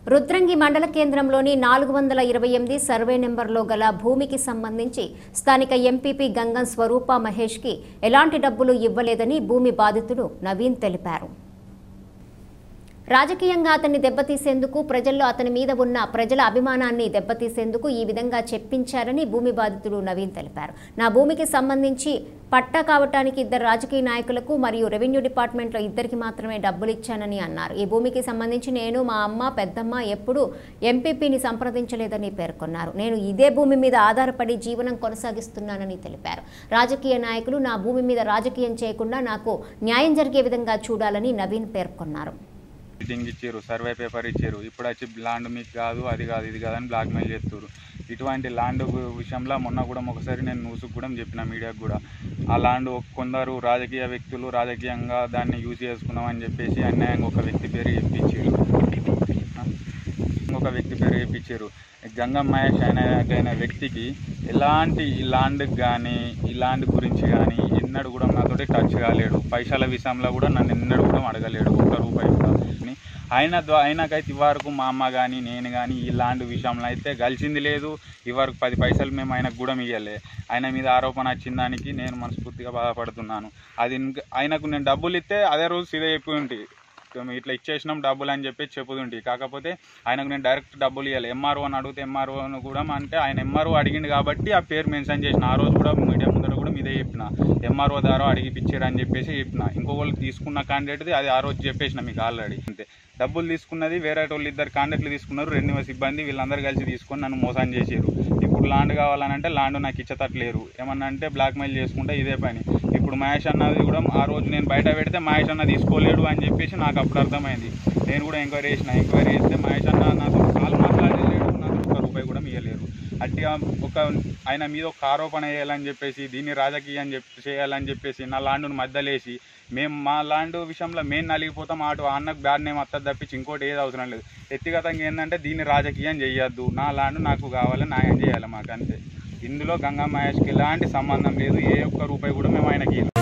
రుద్రంగి మండల కేంద్రంలోని నాలుగు వందల ఇరవై ఎనిమిది సర్వే నెంబర్లో గల భూమికి సంబంధించి స్థానిక ఎంపీపీ గంగం స్వరూప మహేష్కి ఎలాంటి డబ్బులు ఇవ్వలేదని భూమి బాధితుడు నవీన్ తెలిపారు రాజకీయంగా అతన్ని దెబ్బతీసేందుకు ప్రజల్లో అతని మీద ఉన్న ప్రజల అభిమానాన్ని దెబ్బతీసేందుకు ఈ విధంగా చెప్పించారని భూమి బాధితుడు నవీన్ తెలిపారు నా భూమికి సంబంధించి పట్టా కావటానికి ఇద్దరు రాజకీయ నాయకులకు మరియు రెవెన్యూ డిపార్ట్మెంట్లో ఇద్దరికి మాత్రమే డబ్బులు ఇచ్చానని అన్నారు ఈ భూమికి సంబంధించి నేను మా అమ్మ పెద్దమ్మ ఎప్పుడూ ఎంపీపీని సంప్రదించలేదని పేర్కొన్నారు నేను ఇదే భూమి మీద ఆధారపడి జీవనం కొనసాగిస్తున్నానని తెలిపారు రాజకీయ నాయకులు నా భూమి మీద రాజకీయం చేయకుండా నాకు న్యాయం జరిగే విధంగా చూడాలని నవీన్ పేర్కొన్నారు మీటింగ్ ఇచ్చారు సర్వే పేపర్ ఇచ్చారు ఇప్పుడు వచ్చి ల్యాండ్ మీకు కాదు అది కాదు ఇది కాదు అని బ్లాక్మెయిల్ చేస్తారు ఇటువంటి ల్యాండ్ విషయంలో మొన్న కూడా ఒకసారి నేను న్యూస్కి కూడా చెప్పిన మీడియాకు కూడా ఆ ల్యాండ్ కొందరు రాజకీయ వ్యక్తులు రాజకీయంగా దాన్ని యూజ్ చేసుకున్నామని చెప్పేసి అన్యాయంగా ఒక వ్యక్తి పేరు చెప్పించారు ఇంకొక వ్యక్తి పేరు చెప్పించారు గంగం మహేష్ అనే అనే వ్యక్తికి ఎలాంటి ఈ ల్యాండ్కి కానీ ఈ ల్యాండ్ గురించి కానీ ఎన్నడూ కూడా నాతోటి టచ్ కాలేడు పైసల విషయంలో కూడా నన్ను ఎన్నడూ కూడా అడగలేడు ఒక్క రూపాయి కూడా అని ఆయన ద్వారా ఆయనకైతే ఇవరకు మా అమ్మ కానీ నేను కానీ ఈ ల్యాండ్ విషయంలో అయితే కలిసింది లేదు ఇవరకు పది పైసలు మేము ఆయనకు కూడా ఇవ్వలే ఆయన మీద ఆరోపణ వచ్చిన దానికి నేను మనస్ఫూర్తిగా బాధపడుతున్నాను అది ఇంక- ఆయనకు నేను డబ్బులు ఇస్తే అదే రోజు సీదా చెప్పి ఉంటే ఇట్లా ఇచ్చేసినాం డబ్బులు అని చెప్పి చెప్పుతుంటే కాకపోతే ఆయనకు నేను డైరెక్ట్ డబ్బులు ఇవ్వాలి ఎంఆర్ఓ అని అడిగితే ఎంఆర్ఓను కూడా అంటే ఆయన ఎంఆర్ఓ అడిగిండు కాబట్టి ఆ పేరు మెన్షన్ చేసిన ఆ రోజు కూడా మీడియా ముందర కూడా మీదే చెప్పిన ఎంఆర్ఓ ద్వారా అడిగిపిచ్చారు అని చెప్పేసి చెప్పిన ఇంకో వాళ్ళు తీసుకున్న క్యాండిడేట్ది అది ఆ రోజు చెప్పేసిన మీకు ఆల్రెడీ అంతే డబ్బులు తీసుకున్నది వేరే వాళ్ళు ఇద్దరు కాంటాక్ట్లు తీసుకున్నారు రెండు సిబ్బంది వీళ్ళందరూ కలిసి తీసుకొని నన్ను మోసం చేసారు ఇప్పుడు ల్యాండ్ కావాలనంటే ల్యాండ్ నాకు ఇచ్చేటట్లేరు ఏమన్నా అంటే బ్లాక్మెయిల్ చేసుకుంటే ఇదే పని ఇప్పుడు మహేష్ అన్నది కూడా ఆ రోజు నేను బయట పెడితే మహేష్ అన్న తీసుకోలేడు అని చెప్పేసి నాకు అప్పుడు అర్థమైంది నేను కూడా ఎంక్వైరీ చేసిన ఎంక్వైరీ చేస్తే మహేష్ అన్న నాతో కాలు మాట్లాడలేడు నాకు ఒక్క రూపాయి కూడా ఇవ్వలేరు అట్టిగా ఒక ఆయన మీద ఒక ఆరోపణ వేయాలని చెప్పేసి దీన్ని రాజకీయం చెప్పి చేయాలని చెప్పేసి నా ల్యాండ్ను మధ్యలేసి మేము మా ల్యాండ్ విషయంలో మేము నలిగిపోతాం అటు ఆ అన్నకు బ్యాడ్ నేమ్ వస్తుంది తప్పించి ఇంకోటి ఏది అవసరం లేదు వ్యక్తిగతంగా ఏంటంటే దీన్ని రాజకీయం చేయొద్దు నా ల్యాండ్ నాకు కావాలి న్యాయం చేయాలి మాకు అంతే ఇందులో గంగా మహేష్కి ఎలాంటి సంబంధం లేదు ఏ ఒక్క రూపాయి కూడా మేము ఆయనకి ఇవ్వలేదు.